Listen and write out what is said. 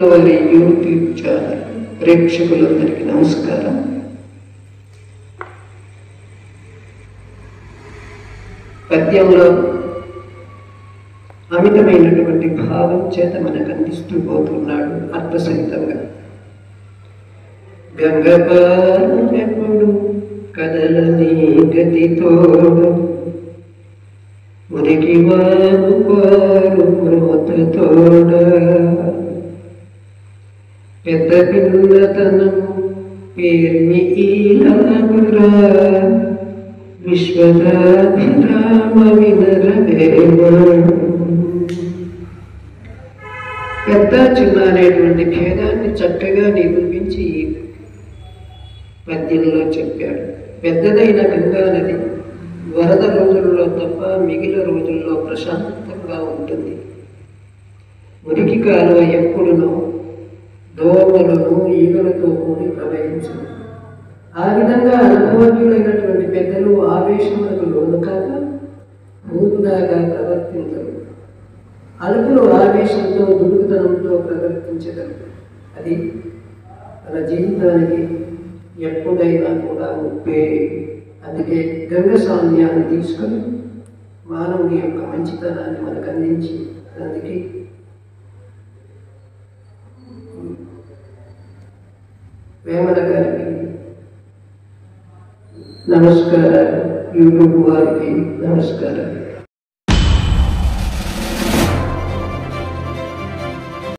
వారి YouTube channel ప్రేక్షకులందరికీ నమస్కారం పద్యంలో అమితమైనటువంటి భావం చేత మనకు అందిస్తూ పోతున్నాడు అర్థసహితంగా గంగపారుడు కదలని గతితోడు ఉనికి వారు వారు మృతతోడ పెద్ద పిల్లతనం పేర్మి ఈలాగురా విశ్వదాభిరామ వినరవేమ పెద్ద చిన్న అనేటువంటి భేదాన్ని చక్కగా నిరూపించి ఈ పద్యంలో చెప్పాడు పెద్దదైన గంగా నది వరద రోజుల్లో తప్ప మిగిలిన రోజుల్లో ప్రశాంతంగా ఉంటుంది మురికి కాలువ ఎప్పుడునో దోమలను ఈగలతో కూడి ప్రవహించదు ఆ విధంగా అనుభవజ్ఞులైనటువంటి పెద్దలు ఆవేశములకు లోను కాక మూర్ఖులాగా ప్రవర్తించరు అలుపులు ఆవేశంతో దుడుకుతనంతో ప్రవర్తించగలరు అది మన జీవితానికి ఎప్పుడైనా కూడా ముప్పే అందుకే గంగ సామ్యాన్ని తీసుకొని మానవుని యొక్క మంచితనాన్ని మనకు అందించి అందుకే వేమన గారికి నమస్కారాలు యూట్యూబ్ వారికి నమస్కారాలు